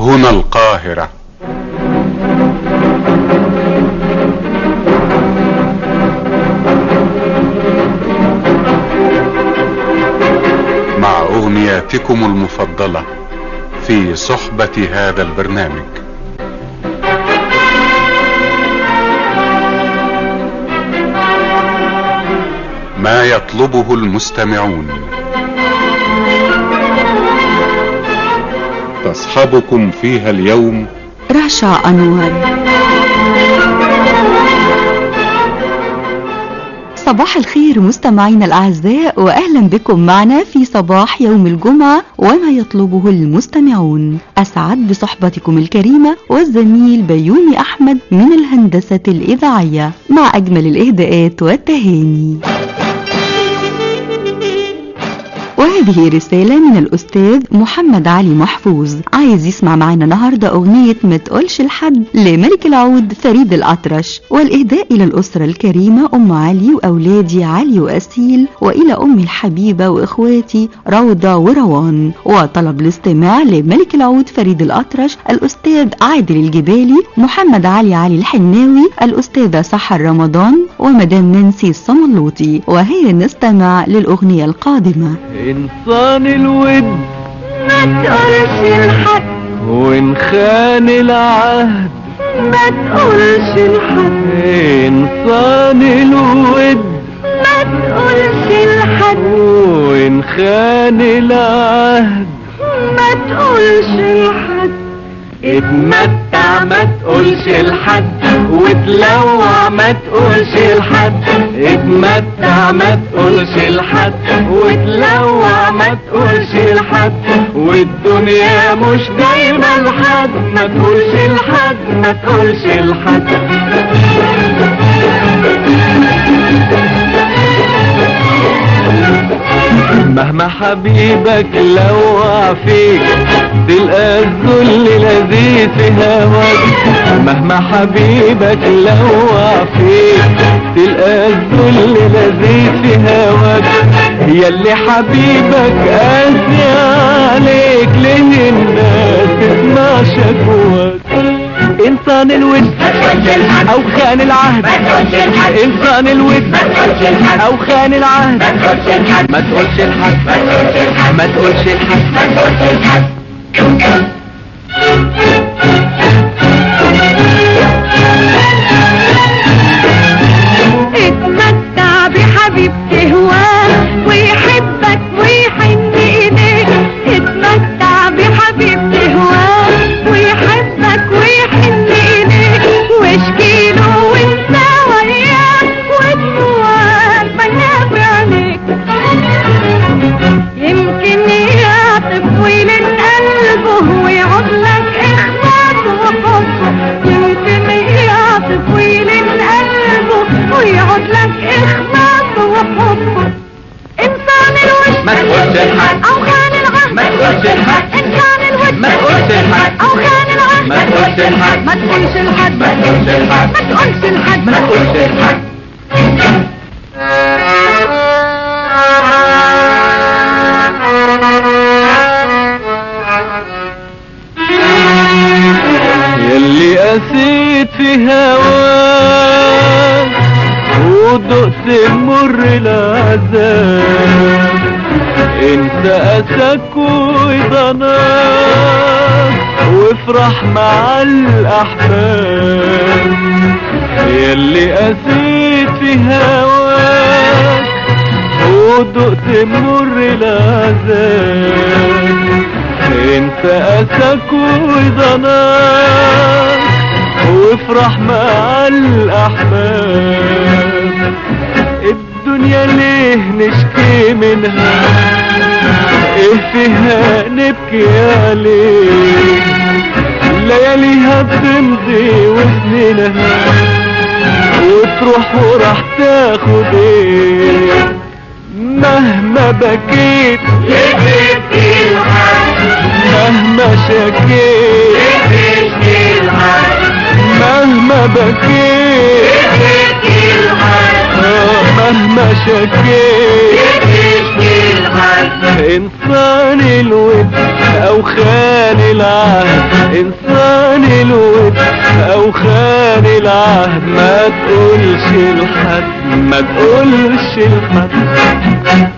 هنا القاهرة مع أغنياتكم المفضلة في صحبة هذا البرنامج ما يطلبه المستمعون تصحبكم فيها اليوم رشا أنور صباح الخير مستمعينا الأعزاء وأهلا بكم معنا في صباح يوم الجمعة وما يطلبه المستمعون أسعد بصحبتكم الكريمة والزميل بيومي أحمد من الهندسة الإذاعية مع أجمل الإهداءات والتهاني وهذه رسالة من الأستاذ محمد علي محفوظ عايز يسمع معنا النهاردة أغنية ما تقولش لحد لملك العود فريد الأطرش والإهداء إلى الأسرة الكريمة أم علي وأولادي علي وأسيل وإلى أمي الحبيبة وإخواتي روضة وروان وطلب الاستماع لملك العود فريد الأطرش الأستاذ عادل الجبالي محمد علي علي الحناوي الأستاذة سحر رمضان ومدام نانسي الصملوطي وهي نستمع للأغنية القادمة انسان الود ما تقولش لحد وان خان العهد ما تقولش لحد انسان الود ما تقولش لحد وان خان العهد ما تقولش لحد اتمتع ما تقولش لحد وتلوع ما تقولش لحد اتمتع ما تقولش لحد وتلوع ما تقولش لحد والدنيا مش دايما لحد ما تقولش لحد ما تقولش لحد مهما حبيبك لوع فيك تلقى الذل لذيذ في هواك مهما حبيبك لوع فيك تلقى الذل لذيذ في هواك ياللي حبيبك قاسي عليك ليه الناس تسمع شكواك انسان الود او خان العهد انسان الود او خان العهد ما تقولش لحد ما تقولش لحد اتمتع بحبيب تهواه ويحبك ويحن إليك اتمتع بحبيب تهواه ويحبك ويحن إليك واشكيله وانت وياه ودموعك بنابر عليك يمكن يعطف ويلن قلبه ويعود لك اخلاص وحبه يمكن يعطف ويلن قلبه ويعود لك اخلاص وحبه انسان الوجه ما تقولش لحد او خان العهد ما تقولش لحد انسان الوجه ما تقولش لحد او خان العهد ما تقولش لحد ما تقولش لحد ما تقولش لحد ما تقولش لحد ما تقولش لحد يلي قسيت في هواك ودقت مر العذاب انت اسك وضناك وافرح مع الاحباب يلي قسيت في هواك ودقت مر العذاب انت اسك وضناك وافرح مع الاحباب الدنيا ليه نشكي منها ايه فيها نبكي عليه لياليها بتمضي وسنينها وتروح وراح تاخد ايه مهما بكيت مهما شكيت مهما بكيت آه، مهما شكيت انسان الود او خان العهد انسان الود او خان العهد ما تقولش لحد ما تقولش لحد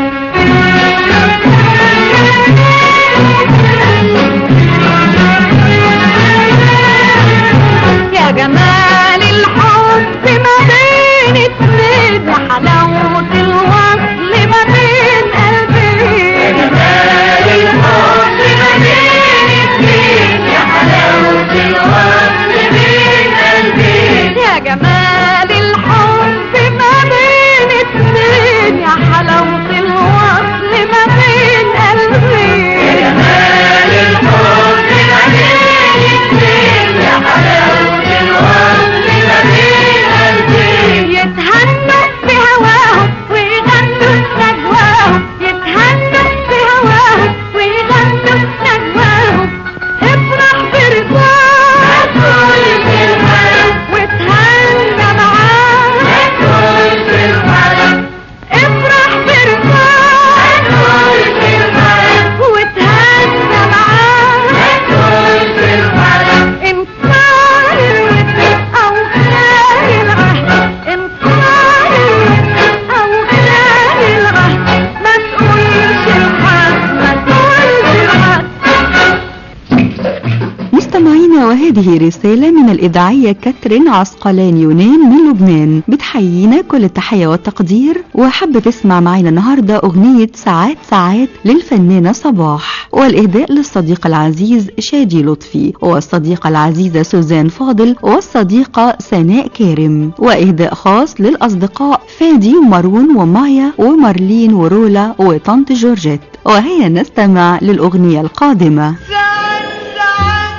يا جمال الحب ما بين اتنين وحلاوة الوصل ما بين قلبين يا جمال الحب ما بين اتنين يا حلاوة الوصل بين قلبين يا جمال الحب ما بين اتنين يا حلاوة الوصل ما بين قلبين يا جمال الحب ما بين اتنين يا حلاوة الوصل ما بين قلبين يتهنوا بهواهم ويغنوا نجواهم يتهنوا بهواهم ويغنوا نجواهم افرح برضاك كل فرحان وتهنى معاك كل فرحان افرح برضاك كل فرحان وتهنى معاك كل فرحان انكار الود او خلال العهد انكار الود او خلال العهد ما تقولش لحد ما تقولش لحد مستمعينا وهذه رسالة من الإذاعية كاترين عسقلان يونان من لبنان بتحيينا كل التحية والتقدير وحابة تسمع معنا النهاردة أغنية ساعات ساعات للفنانة صباح والإهداء للصديق العزيز شادي لطفي والصديقة العزيزة سوزان فاضل والصديقة سناء كارم وإهداء خاص للأصدقاء فادي ومارون ومايا ومارلين ورولا وطنط جورجيت وهيا نستمع للأغنية القادمة ساعات ساعات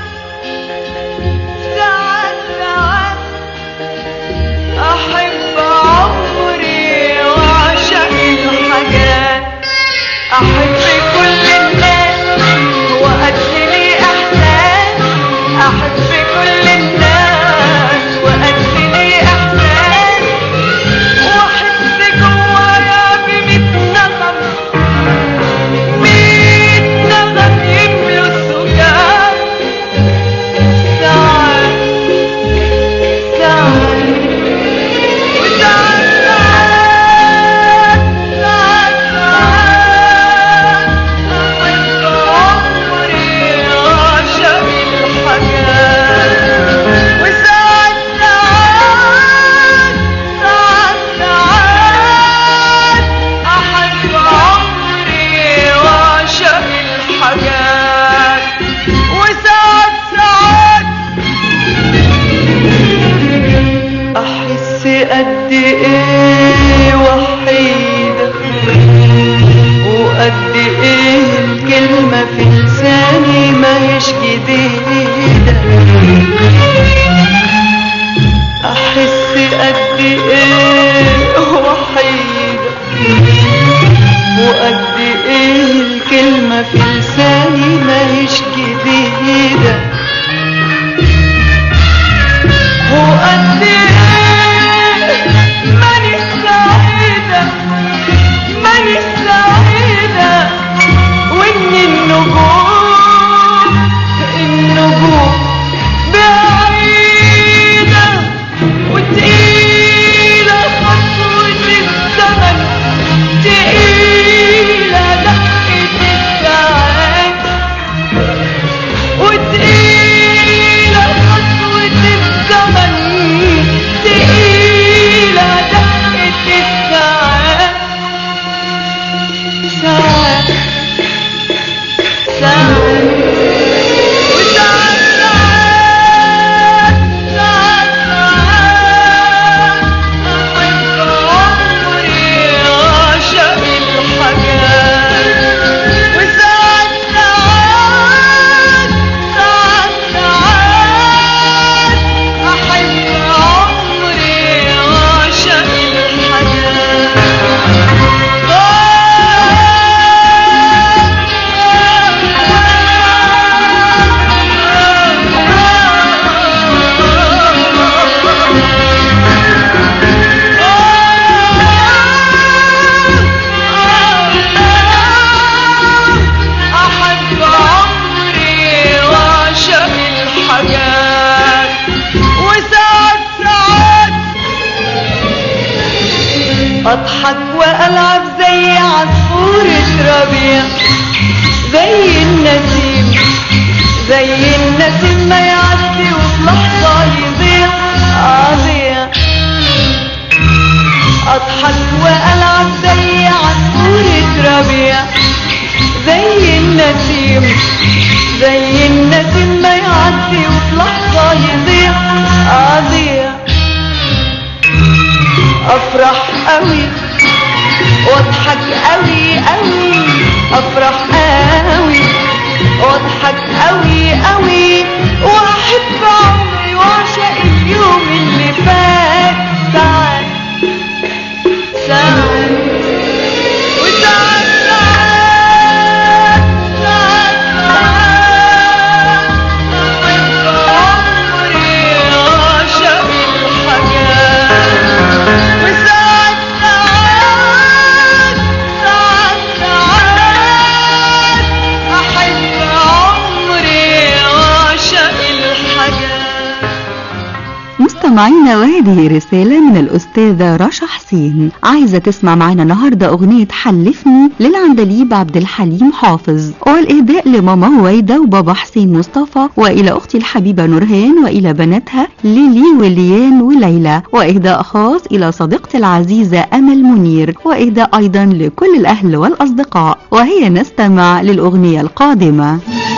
ساعات ساعات أحب عمري وأعشق الحاجات أحب كل الناس وأدي لي إحساس أحب كل الناس وأدي لي إحساس وأحس جوايا بميت نغم ميت نغم يملوا السكان ساعات ساعات وساعات ساعات ساعات أحب عمري وأعشق الحاجات وساعات ساعات ساعات ساعات أحب عمري وأعشق الحاجات وساعات ساعات أحس قد إيه وحيدة وقد إيه الكلمة في لساني ما هيش جديدة أحس قد إيه وحيدة وقد إيه الكلمة في لساني ما هيش جديدة وقد ايه ماني سعيدة ماني سعيدة وان النجوم النجوم اضحك والعب زي عصفورة ربيع زي النسيم زي النسيم ما يعدي وفي لحظة يضيع اضيع اضحك والعب زي عصفورة ربيع زي النسيم زي النسيم ما يعدي وفي لحظة يضيع اضيع افرح قوي واضحك قوي قوي افرح قوي واضحك قوي قوي واحب عمري واعشق اليوم اللي فات ساعات ساعات وساعات ساعات ساعات ساعات عمري عاشق الحاجات وساعات ساعات ساعات ساعات أحب عمري عاشق الحاجات مستمعينا وهذه رسالة من الأستاذة رشا حسين عايزة تسمع معنا النهاردة أغنية حلفني للعندليب عبد الحليم حافظ والإهداء لماما هويدا وبابا حسين مصطفى وإلى أختي الحبيبة نورهان وإلى بناتها ليلي وليان وليلى وإهداء خاص إلى صديقتي العزيزة أمل منير وإهداء أيضا لكل الأهل والأصدقاء وهي نستمع للأغنية القادمة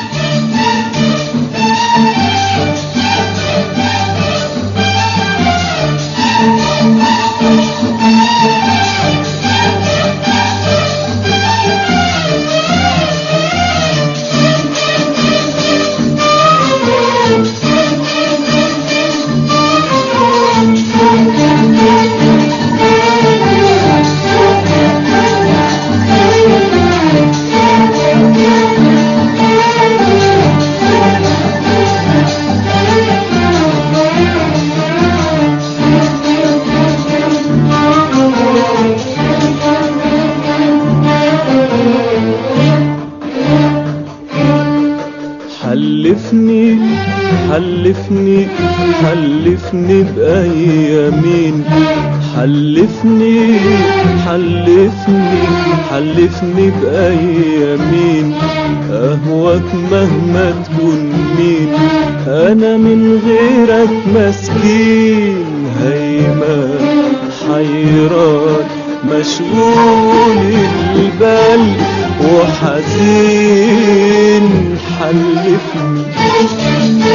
حلفني حلفني حلفني بأيامين حلفني حلفني حلفني بأيامين أهواك مهما تكون مين أنا من غيرك مسكين هيما حيران مشغول البال وحزين حلفني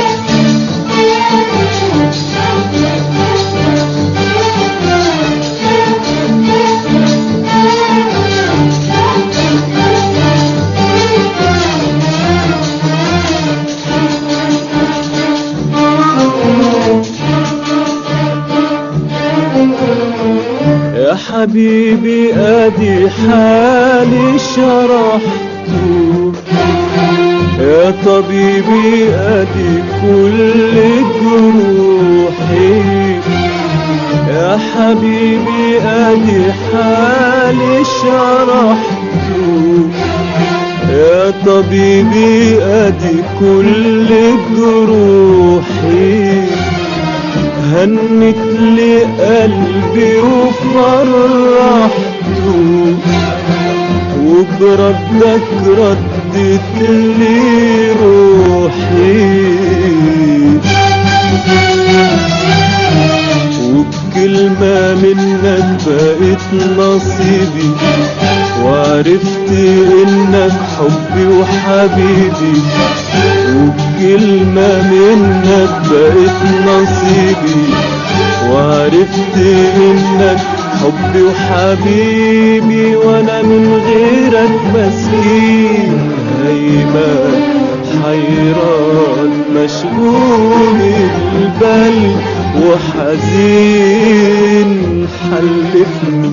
يا حبيبي ادي حالي شرحته يا طبيبي ادي كل جروحي يا حبيبي ادي حالي شرحته يا طبيبي ادي كل جروحي هنت لي قلبي وفرحته وبردك ردت لي روحي وبكلمة منك بقيت نصيبي وعرفت انك حبي وحبيبي وبكلمة منك بقيت نصيبي وعرفت انك حبي وحبيبي وانا من غيرك مسكين هيما حيران مشغول البال وحزين حلفني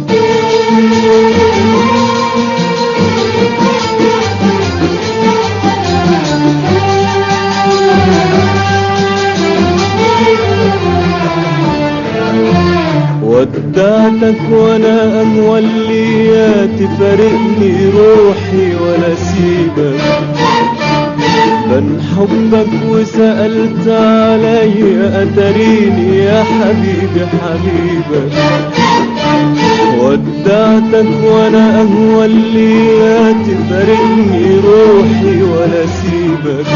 ودعتك وانا اموليات تفارقني روحي ولا سيبك بن حبك وسألت علي أتريني يا حبيبي حبيبك ودعتك وانا اهوى اللي تفارقني روحي ولا سيبك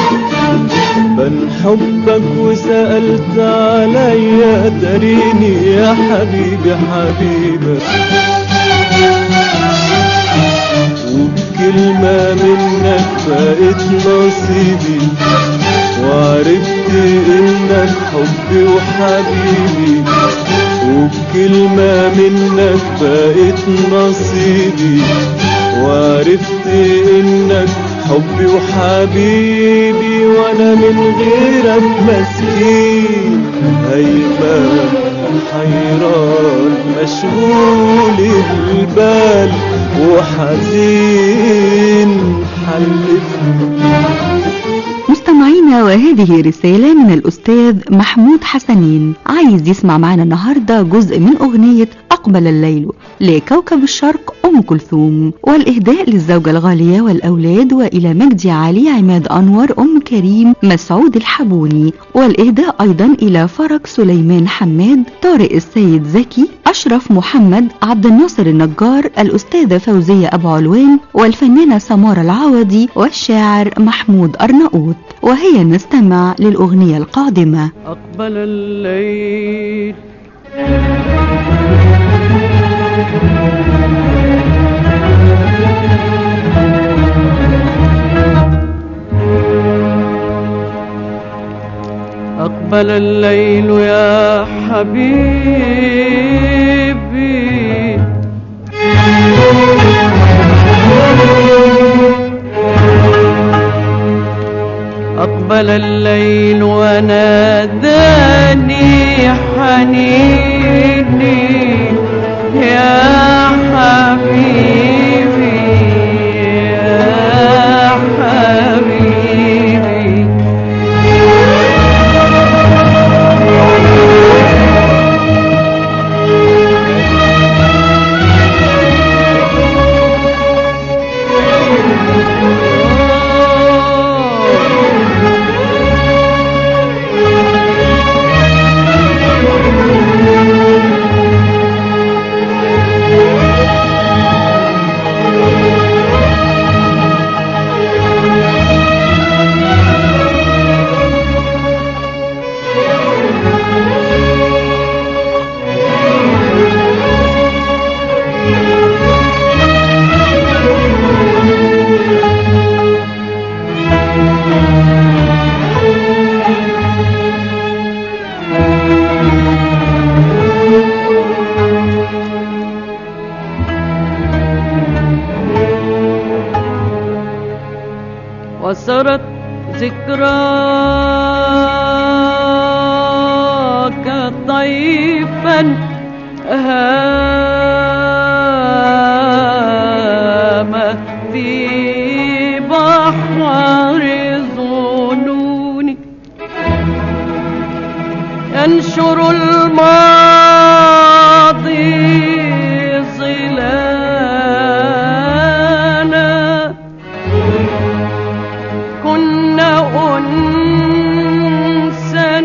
بن حبك وسألت عليا تريني يا حبيبي حبيبك وبكلمة منك بقيت نصيبي وعرفت انك حبي وحبيبي وبكلمة منك بقيت نصيبي وعرفت انك حبي وحبيبي وانا من غيرك مسكين هيبان حيران مشغول البال وحزين حلفني مستمعينا وهذه رسالة من الأستاذ محمود حسنين عايز يسمع معنا النهاردة جزء من أغنية أقبل الليل لكوكب الشرق أم كلثوم والإهداء للزوجة الغالية والأولاد وإلى مجدي علي عماد أنور أم كريم مسعود الحبوني والإهداء أيضا إلى فرج سليمان حماد طارق السيد زكي أشرف محمد عبد الناصر النجار الأستاذة فوزية أبو علوان والفنانة سمارة العوضي والشاعر محمود أرناؤوط وهي نستمع للأغنية القادمة أقبل الليل أقبل الليل يا حبيبي أقبل الليل وناداني حنيني يا حبيبي يا حبيبي وسرت ذكراك طيفا هام في بحر ظنوني ينشر الماضي ظلالا كنا أنسا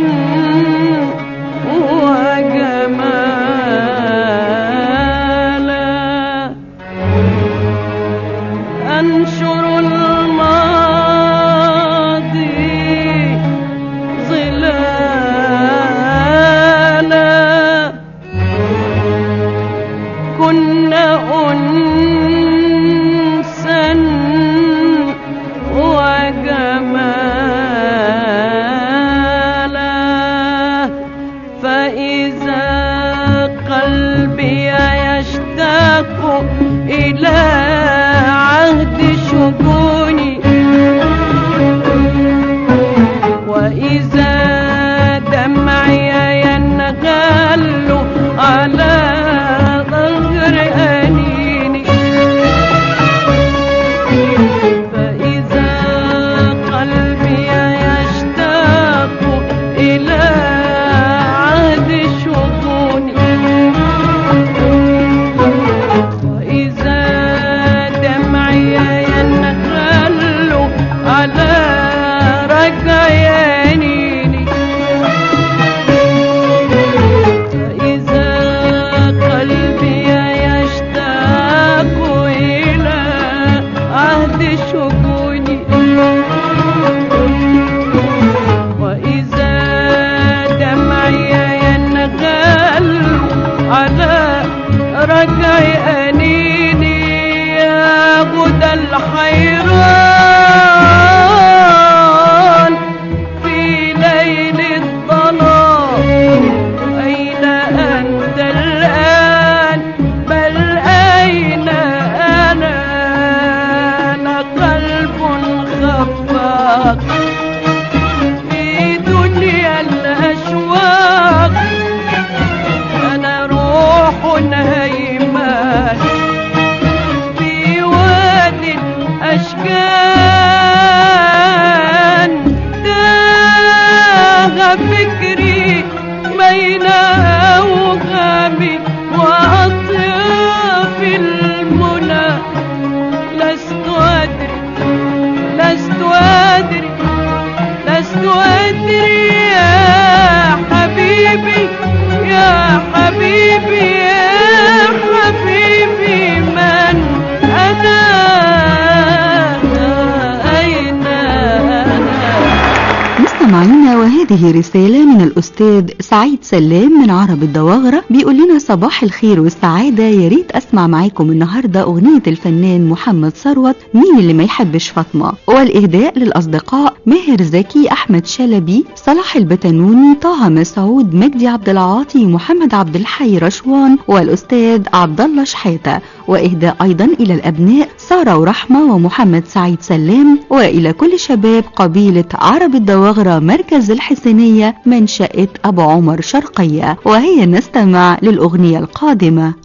وجمالا أنشر الماضي ظلالا فكري بين أوهامي وأطياف المنى لست أدري لست أدري لست أدري يا حبيبي يا حبيبي يا حبيبي من أنا أين أنا مستمعينا وهذه رسالة من الأستاذ سعيد سلام من عرب الدواغرة بيقول لنا صباح الخير والسعادة يا ريت أسمع معاكم النهاردة أغنية الفنان محمد ثروت مين اللي ما يحبش فاطمة والإهداء للأصدقاء ماهر زكي أحمد شلبي صلاح البتنوني طه مسعود مجدي عبد العاطي محمد عبد الحي رشوان والأستاذ عبد الله شحاتة وإهداء أيضا إلى الأبناء سارة ورحمة ومحمد سعيد سلام وإلى كل شباب قبيلة عرب الدواغرة مركز الحسينية منشأة أبو عمر شرقية وهي نستمع للأغنية القادمة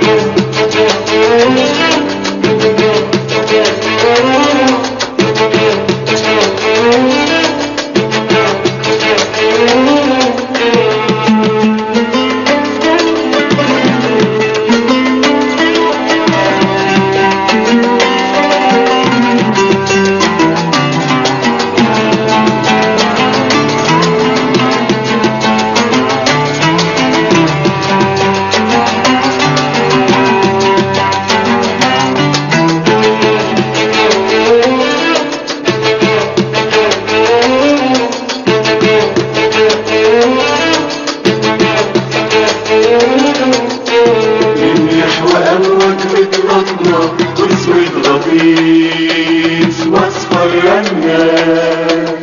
يميح وأموج بترطنا واسود غطيس واصفر رنان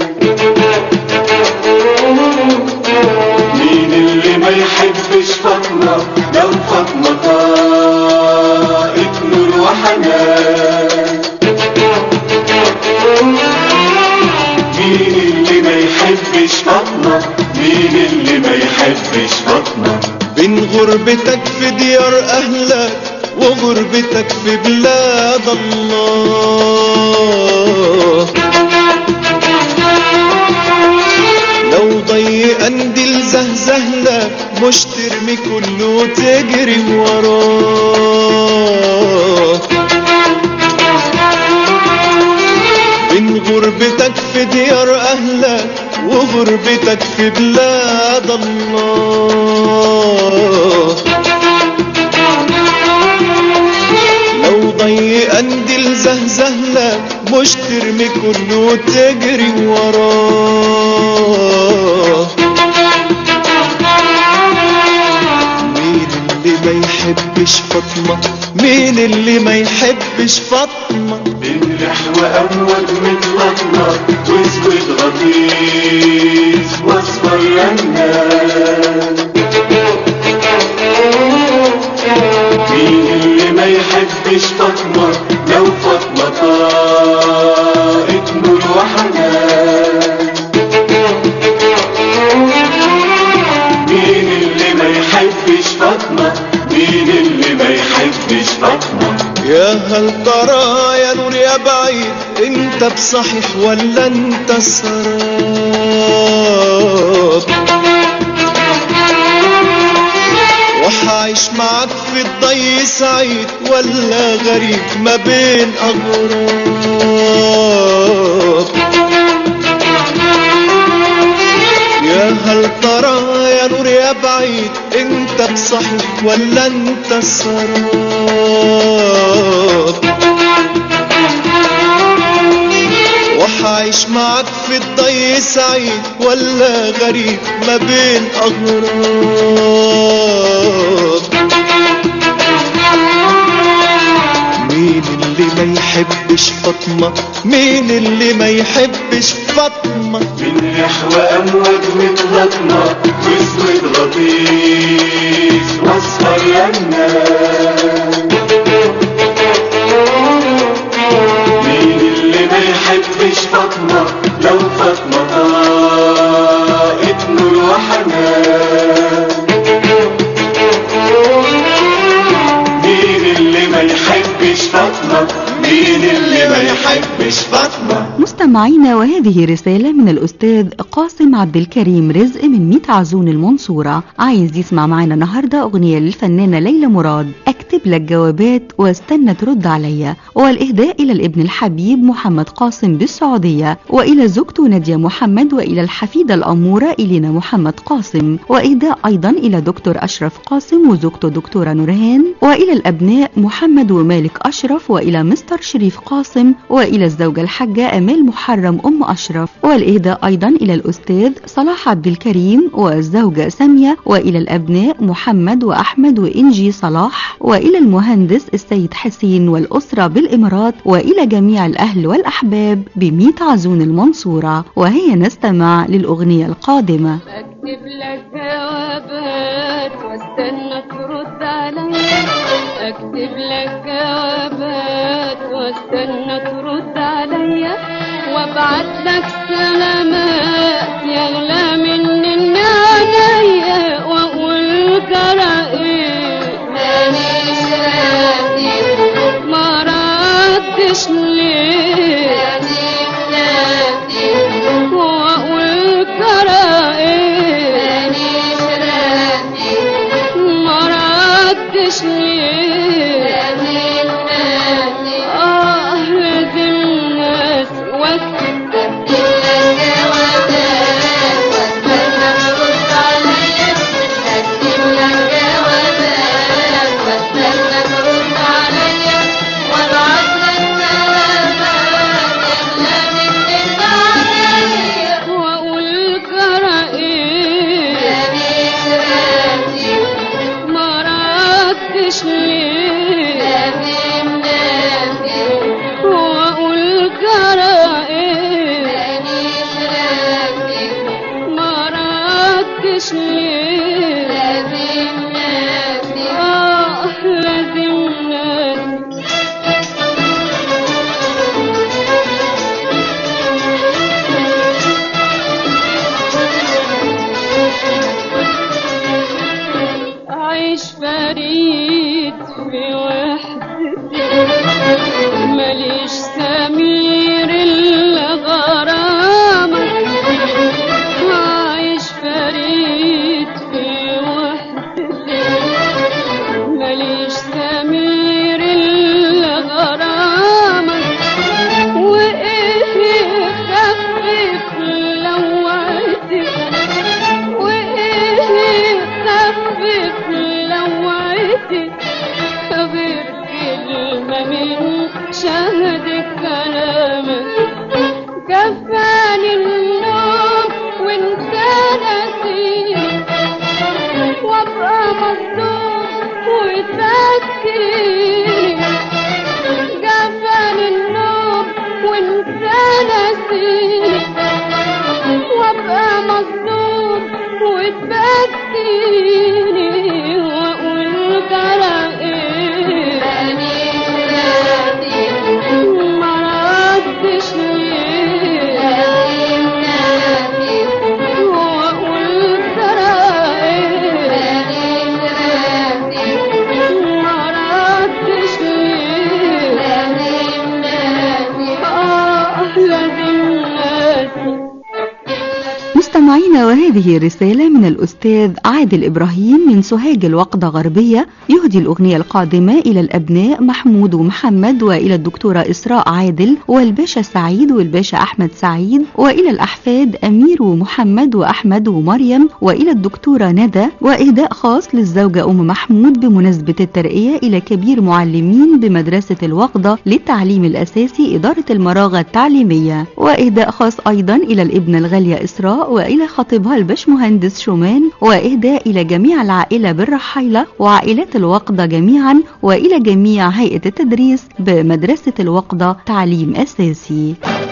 مين اللي ما يحبش فاطمة لو فاطمة طاقت نور وحنان مين اللي ما يحبش فاطمة مين اللي ما يحبش فاطمة بين غربتك في ديار أهلك وغربتك في بلاد الله لو ضيقا دي الزهزهلة مش ترمي كله وتجري وراه بين غربتك في ديار أهلك وغربتك في بلاد الله لو ضيقا دي الزهزهلة مش ترمي كله وتجري وراه مين اللي ما يحبش فاطمة مين اللي ما يحبش فاطمة بنرح وأموج متلطمة واسود غطيس واصفر رنان مين اللي ما يحبش فاطمة لو فاطمة طاقت نور وحنان مين اللي ما يحبش فاطمة مين اللي ما يحبش فاطمة يا هل ترى يا نور يا بعيد انت بصحيح ولا انت سراب وحعيش معاك في الضي سعيد ولا غريب ما بين اغراب يا هل ترى يا نور يا بعيد انت بصحيح ولا انت سراب وحعيش معاك في الضي سعيد ولا غريب ما بين اغراب مين اللي ما يحبش فاطمة مين اللي ما يحبش فاطمة بنرح وأموج متلطمة واسود غطيس واصفر رنان مين اللي ما يحبش فاطمة لو فاطمة طاقت نور وحنان مين اللي ما يحبش فاطمة مين اللي ما يحبش فاطمة مستمعينا وهذه رسالة من الأستاذ قاسم عبد الكريم رزق من ميت عزون المنصورة عايز يسمع معانا النهاردة أغنية للفنانة ليلى مراد أكتب لك جوابات واستنى ترد عليا والإهداء إلى الابن الحبيب محمد قاسم بالسعودية وإلى زوجته نادية محمد وإلى الحفيدة الأمورة إلينا محمد قاسم وإهداء أيضا إلى دكتور أشرف قاسم وزوجته دكتورة نورهان وإلى الأبناء محمد ومالك أشرف وإلى مستر شريف قاسم وإلى الزوجة الحاجة أمال محرم أم أشرف والإهداء أيضا إلى الأستاذ صلاح عبد الكريم والزوجة سامية وإلى الأبناء محمد وأحمد وإنجي صلاح وإلى المهندس السيد حسين والأسرة بالإمارات وإلى جميع الأهل والأحباب بميت عزون المنصورة وهي نستمع للأغنية القادمة اكتب لك جوابات واستنى ترد عليا اكتب لك جوابات واستنى ترد عليا وابعت لك سلامات يغلى مني عينيا واقول جرى ايه مانيش راضي ما ردش ليه واقول جرى ايه ما ردش ليه اه لازم ناس واكتب واقول جرى ايه ما ردش ليه واقول جرى ايه ما ردش ليه اه لازم ناس عيش فريد في وحدتي ماليش سمير إلا غرامك عايش فريد في وحدتي ماليش سمير إلا غرامك وإيه خفف لوعتي وإيه خفف لوعتي غير كلمة من شهد كلامك كفاني النوم وانت نسيت وابقى مظلوم وتبكيني كفاني النوم وانت نسيت وابقى مظلوم وتبكيني واقول جرى ايه ما ردش ليه واقول جرى ايه ما ردش ليه اه لازم ناسي مستمعينا وهذه رسالة من الأستاذ عادل إبراهيم من سوهاج الوقدة غربية يهدي الأغنية القادمة إلى الأبناء محمود ومحمد وإلى الدكتورة إسراء عادل والباشا سعيد والباشا أحمد سعيد وإلى الأحفاد أمير ومحمد وأحمد ومريم وإلى الدكتورة ندى وإهداء خاص للزوجة أم محمود بمناسبة الترقية إلى كبير معلمين بمدرسة الوقدة للتعليم الأساسي إدارة المراغة التعليمية وإهداء خاص أيضا إلى الابنة الغالية إسراء وإلى خطيبها البشمهندس شومان وإهداء إلى جميع العائلة بالرحيلة وعائلات الوقدة جميعا وإلى جميع هيئة التدريس بمدرسة الوقدة تعليم أساسي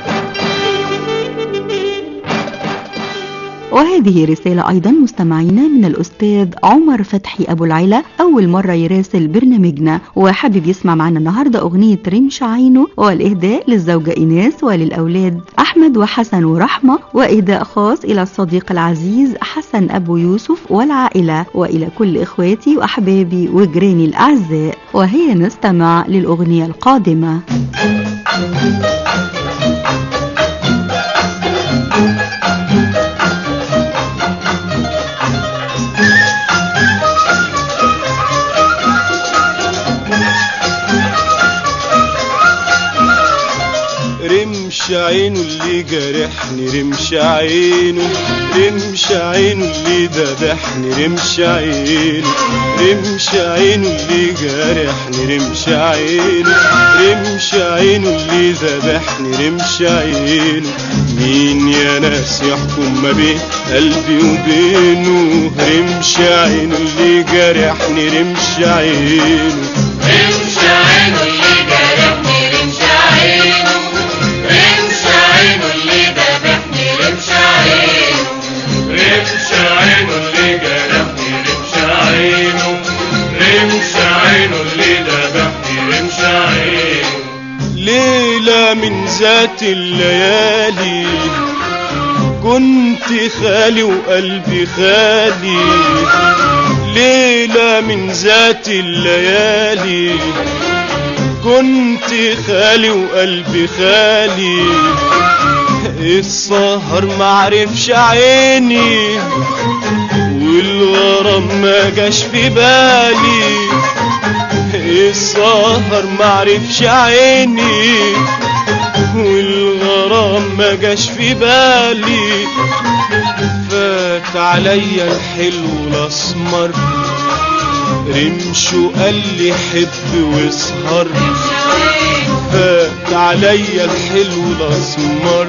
وهذه رسالة أيضا مستمعينا من الأستاذ عمر فتحي أبو العلا أول مرة يراسل برنامجنا وحابب يسمع معنا النهاردة أغنية رمش عينه والإهداء للزوجة إيناس وللأولاد أحمد وحسن ورحمة وإهداء خاص إلى الصديق العزيز حسن أبو يوسف والعائلة وإلى كل إخواتي وأحبابي وجيراني الأعزاء وهي نستمع للأغنية القادمة عينه اللي جرحني رمش عينه رمش عينه اللي ذبحني رمش عينه رمش عينه اللي جرحني رمش عينه رمش عينه اللي ذبحني رمش عينه مين يا ناس يحكم ما بين قلبي وبينه رمش عينه اللي جرحني رمش عينه رمش عينه اللي جرحني رمش عينه رمش عينه اللي ذبحني رمش عينه رمش عينه اللي جرحني رمش عينه رمش عينه اللي ذبحني رمش عينه ليلة من ذات الليالي كنت خالي وقلبي خالي ليلة من ذات الليالي كنت خالي وقلبي خالي السهر معرفش عيني والغرام ما جاش في بالي السهر معرفش عيني والغرام ما جاش في بالي فات عليا الحلو الاسمر رمشه قال لي حب واسهر فات عليا الحلو الاسمر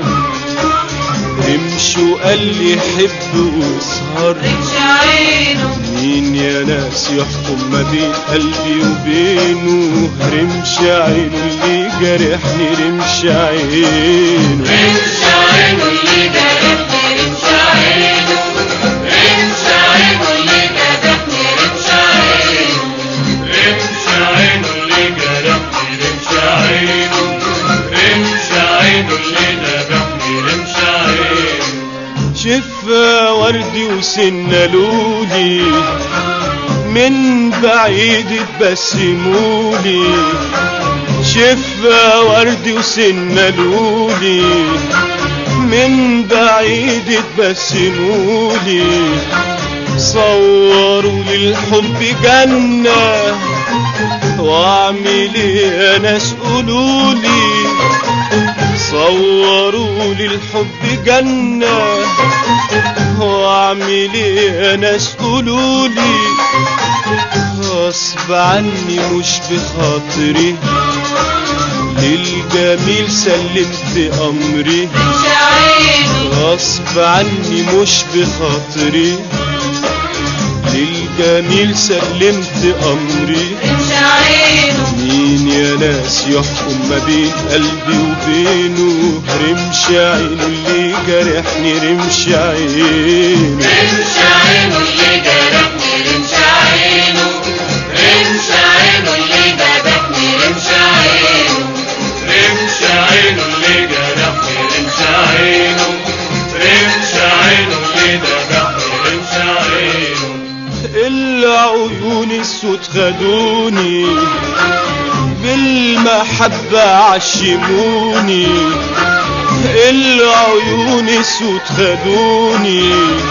رمشه قال لي حب واسهر رمش عينه مين يا ناس يحكم ما بين قلبي وبينه رمش عينه اللي جرحني رمش عينه رمش عينه اللي جرحني رمش عينه رمش عينه اللي ذبحني رمش عينه رمش عينه اللي جرحني رمش عينه رمش عينه اللي ذبحني رمش عينه شفا وردي وسنة لولي من بعيد تبسمولي شفا وردي وسنة لولي من بعيد تبسمولي صوروا للحب جنة واعمل ايه يا ناس قولولي صوروا للحب جنة واعمل ايه يا ناس قولولي غصب عني مش بخاطري للجميل سلمت امري رمش عينه غصب عني مش بخاطري للجميل سلمت امري رمش عينه مين يا ناس يحكم ما بين قلبي وبينه رمش عينه اللي جرحني رمش عينه رمش عينه اللي جرحني رمش عينه رمش عينه اللي ذبحني رمش عينه رمش عينه اللي جرحني رمش عينه رمش عينه اللي ذبحني رمش عينه العيون السود خدوني بالمحبة عشموني العيون السود خدوني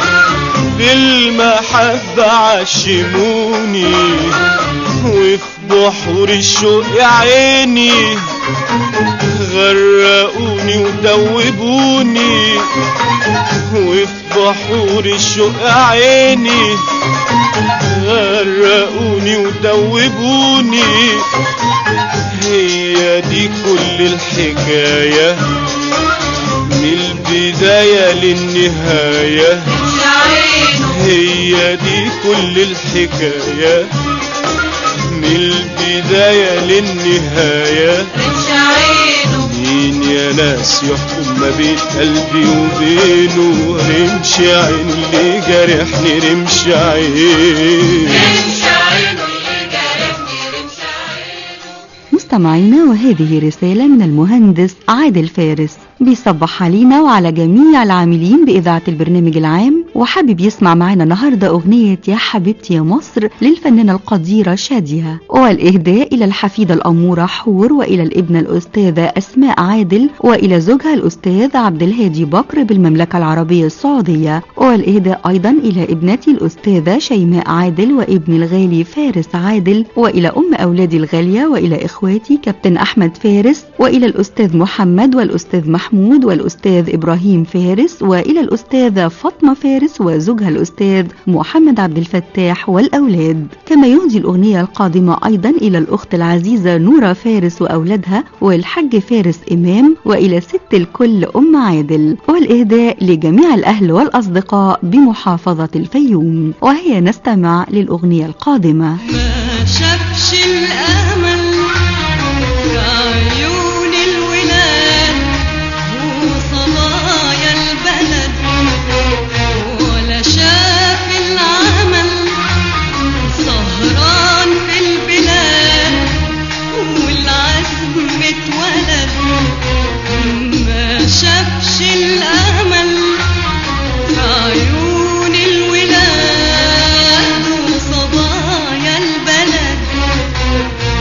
بالمحبة عشموني وفي بحور الشوق يا عيني غرقوني ودوبوني وفي بحور الشوق يا عيني غرقوني ودوبوني هي دي كل الحكاية من البداية للنهاية رمش عينه هي دي كل الحكاية من البداية للنهاية رمش عينه مين يا ناس يحكم ما بين قلبي وبينه رمش عينه اللي جرحني رمش عينه رمش عينه اللي جرحني رمش عينه مستمعينا وهذه رسالة من المهندس عادل فارس بيصبح علينا وعلى جميع العاملين بإذاعة البرنامج العام وحابب يسمع معانا النهاردة أغنية يا حبيبتي يا مصر للفنانة القديرة شادية والإهداء إلى الحفيدة الأمورة حور وإلى الابنة الأستاذة أسماء عادل وإلى زوجها الأستاذ عبد الهادي بكر بالمملكة العربية السعودية والإهداء أيضا إلى ابنتي الأستاذة شيماء عادل وابن الغالي فارس عادل وإلى أم أولادي الغالية وإلى إخواتي كابتن أحمد فارس وإلى الأستاذ محمد والأستاذ محمود والأستاذ إبراهيم فارس وإلى الأستاذة فاطمة فارس وزوجها الأستاذ محمد عبد الفتاح والأولاد كما يهدي الأغنية القادمة أيضا إلى الأخت العزيزة نورة فارس وأولادها والحج فارس إمام وإلى ست الكل أم عادل والإهداء لجميع الأهل والأصدقاء بمحافظة الفيوم وهي نستمع للأغنية القادمة ما شافش الأمل في عيون الولاد وصبايا البلد ولا شاف العمل سهران في البلاد والعزم اتولد ما شافش الأمل في عيون الولاد وصبايا البلد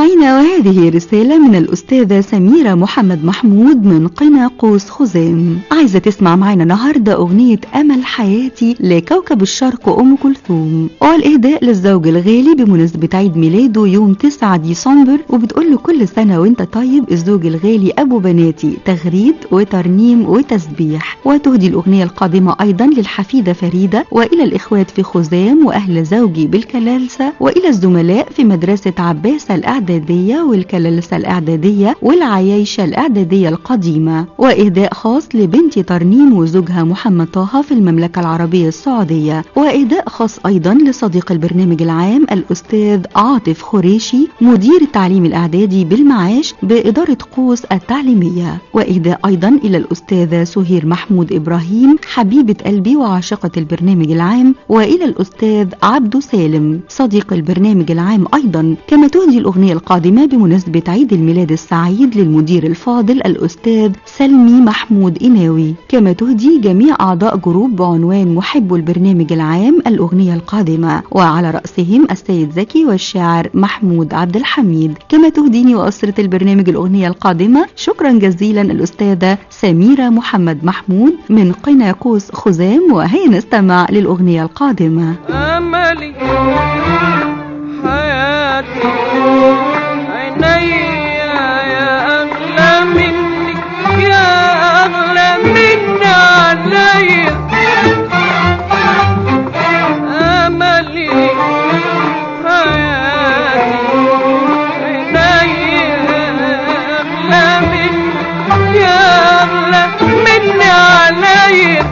مستمعينا وهذه رسالة من الأستاذة سميرة محمد محمود من قنا قوس خزام عايزة تسمع معنا النهاردة أغنية أمل حياتي لكوكب الشرق أم كلثوم والإهداء للزوج الغالي بمناسبة عيد ميلاده يوم 9 ديسمبر وبتقول له كل سنة وانت طيب الزوج الغالي أبو بناتي تغريد وترنيم وتسبيح وتهدي الأغنية القادمة أيضا للحفيدة فريدة وإلى الإخوات في خزام وأهل زوجي بالكلالسة وإلى الزملاء في مدرسة عباسة الإعدادية والكلالسة الإعدادية والعيايشة الإعدادية القديمة وإهداء خاص لبنتي ترنيم وزوجها محمد طه في المملكة العربية السعودية وإهداء خاص أيضا لصديق البرنامج العام الأستاذ عاطف خريشي مدير التعليم الإعدادي بالمعاش بإدارة قوس التعليمية وإهداء أيضا إلى الأستاذة سهير محمود إبراهيم حبيبة قلبي وعاشقة البرنامج العام وإلى الأستاذ عبدو سالم صديق البرنامج العام أيضا كما تهدي الأغنية القادمة بمناسبة عيد الميلاد السعيد للمدير الفاضل الأستاذ سلمي محمود إناوي كما تهدي جميع أعضاء جروب بعنوان محب البرنامج العام الأغنية القادمة وعلى رأسهم السيد زكي والشاعر محمود عبد الحميد كما تهديني وأسرة البرنامج الأغنية القادمة شكرا جزيلا الأستاذة سميرة محمد محمود من قنا قوس خزام وهي نستمع للأغنية القادمة أملي حياتي عيني يا أغلى مني يا أغلى مني عليا أملي حياتي عيني يا أغلى مني يا أغلى مني عليا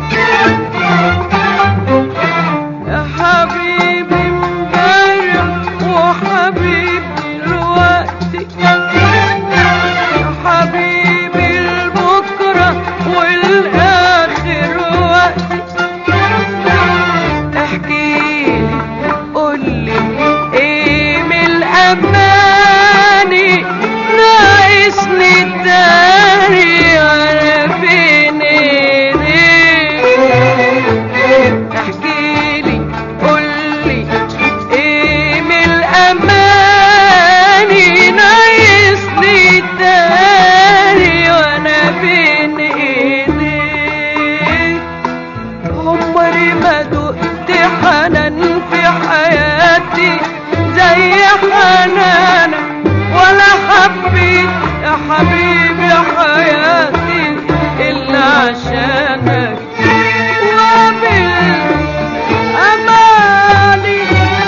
يا حبيبي امبارح وحبيبي دلوقتي يا حبيبي البكرة والآخر وقتي احكيلي قولي ايه من الأماني ناقصني الداري على فين ايديك احكيلي قولي ايه من الاماني ناقصني الداري وانا بين ايديك عمري ما دقت حنان في حياتي زي حنانك ولا حبيت يا حبيبي حياتي الا عشانك وقابلت امالي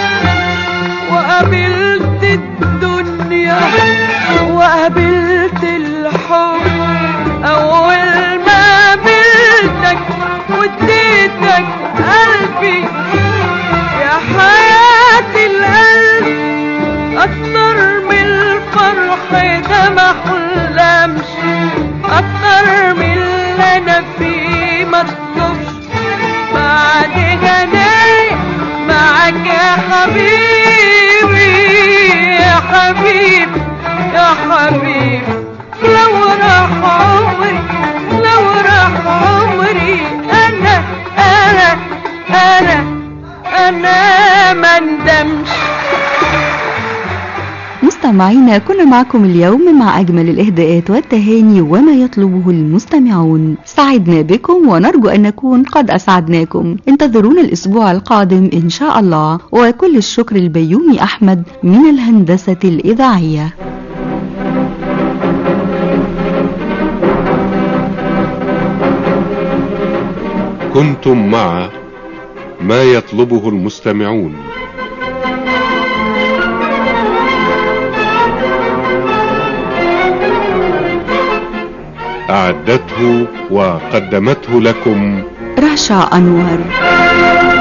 وقابلت الدنيا وقابلت الحب اول ما قابلتك واديتك قلبي يا حياتي القلب اكتر من الفرح ده ما احلمش اكتر من اللي انا فيه ما اطلبش بعد جناي معاك يا حبيبي يا حبيبي يا حبيبي لو راح عمري لو راح عمري انا انا انا انا ما ندمش مستمعينا كنا معكم اليوم مع أجمل الإهداءات والتهاني وما يطلبه المستمعون سعدنا بكم ونرجو أن نكون قد أسعدناكم انتظرونا الأسبوع القادم إن شاء الله وكل الشكر البيومي أحمد من الهندسة الإذاعية كنتم مع ما يطلبه المستمعون أعدته وقدمته لكم رشا أنور